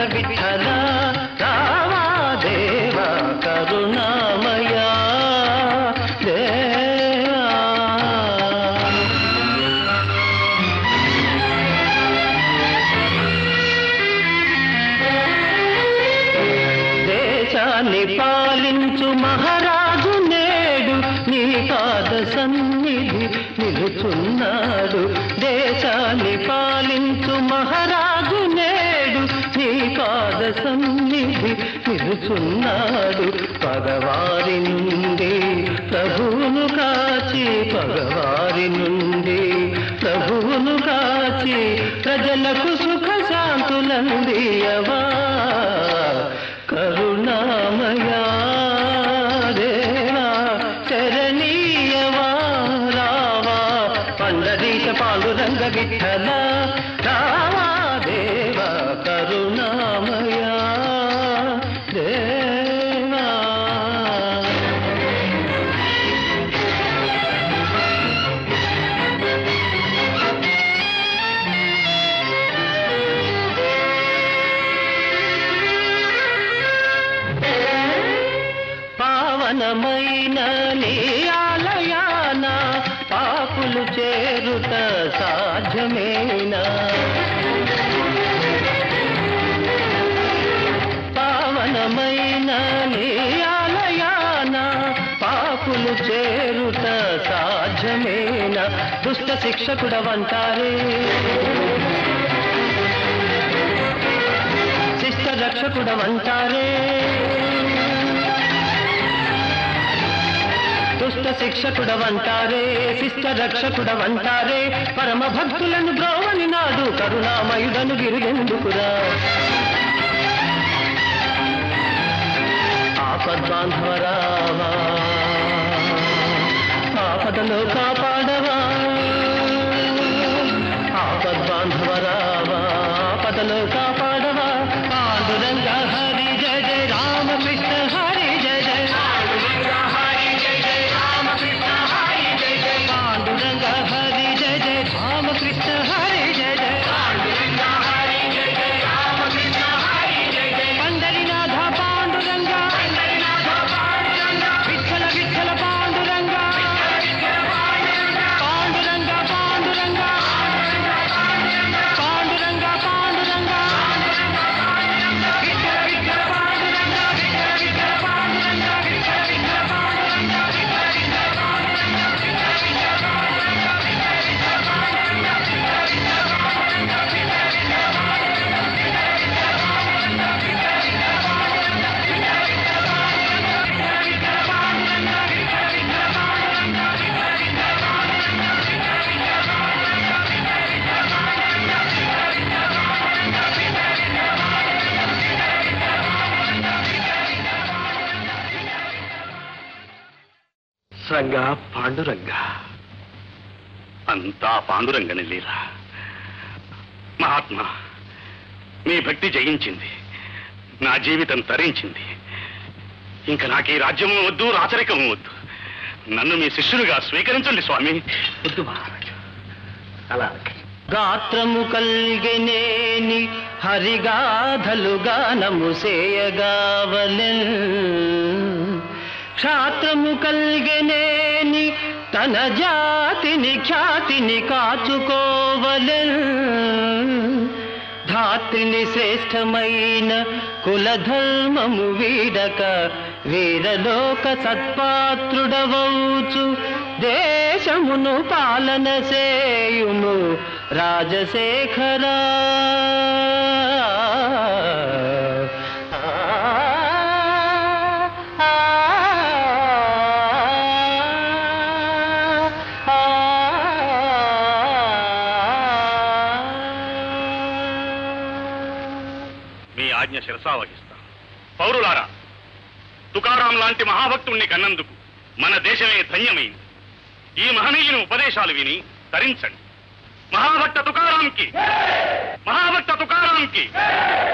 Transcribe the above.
విఠల రావా దేవా కరుణామయా దేవా దేశాన్ని పాలించు మహారాజు నేడు నీ పాద సన్నిధి నిలుచున్నాడు దేశాన్ని పాలించు మహారాజు నేడు నీ పాద సన్నిధి నిలుచున్నాడు పగవారి నుండి ప్రభువును కాచి పగవారి నుండి ప్రభువును కాచి ప్రజలకు సుఖ శాంతులందియవా కరుణామయా దేవా శరణీయవా రావా పండరీశ పాండురంగ విఠల రావా దేవా కరుణామయా దేవా పావనమైన నీ ఆలయాన పాపులు చేరుట సాధ్యమేనా పావనమైన నీ ఆలయాన పాపులు చేరుట సాధ్యమేనా దుష్ట శిక్షకుడవంటారే శిష్ట రక్షకుడవంటారే దుష్ట శిక్షకుడవంటారే శిష్ట రక్షకుడవంటారే పరమ భక్తులను బ్రోవని నాడు కరుణామయుడను గిరిగెందుకురా ఆపద్బాంధవరావా ఆపదలో కాపాడవా ఆపద్బాంధవరావా ఆపదలో కాపాడవా పాండురంగ హరి జయ జయ రామకృష్ణ హరి జయ జయ పాండురంగ హరి జయ జయ రామకృష్ణ హరి జయ జయ పాండురంగ హరి జయ జయ రామకృష్ణ హరి జయ జయ పాండురంగ హరి జయ జయ రామకృష్ణ హరి జయ జయ పండరినాథ పాండురంగ పండరినాథ పాండురంగ విఠల విఠల పాండురంగ పాండురంగ పాండురంగ పాండురంగ పాండురంగ విఠల విఠల పాండురంగ విఠల విఠల పాండురంగ విఠల విఠల పాండురంగ విఠల విఠల రంగా పాండురంగ అంతా పాండురంగని లీలా మహాత్మా మీ భక్తి జయించింది నా జీవితం తరించింది ఇంకా నాకు ఈ రాజ్యము వద్దు రాచరికము వద్దు నన్ను మీ శిష్యులుగా స్వీకరించండి స్వామి వద్దు మహారాజు అలా గాత్రము కల్గెనేని హరిగాధలు గానము సేయగావలెన్ క్షాత్రము కల్గెనేని తన జాతిని ఖ్యాతిని కాచుకోవలెన్ ధాత్రిని శ్రేష్టమైన కులధర్మము వీడక వీరలోక సత్పాత్రుడవౌచు దేశమును పాలన సేయుము రాజశేఖరా మీ ఆజ్ఞ శిరసావహిస్తాను పౌరులారా తుకారాం లాంటి మహాభక్తుణ్ణి కన్నందుకు మన దేశమే ధన్యమైంది ఈ మహనీయుని ఉపదేశాలు విని తరించండి మహాభక్త తుకారాంకి మహాభక్త తుకారాంకి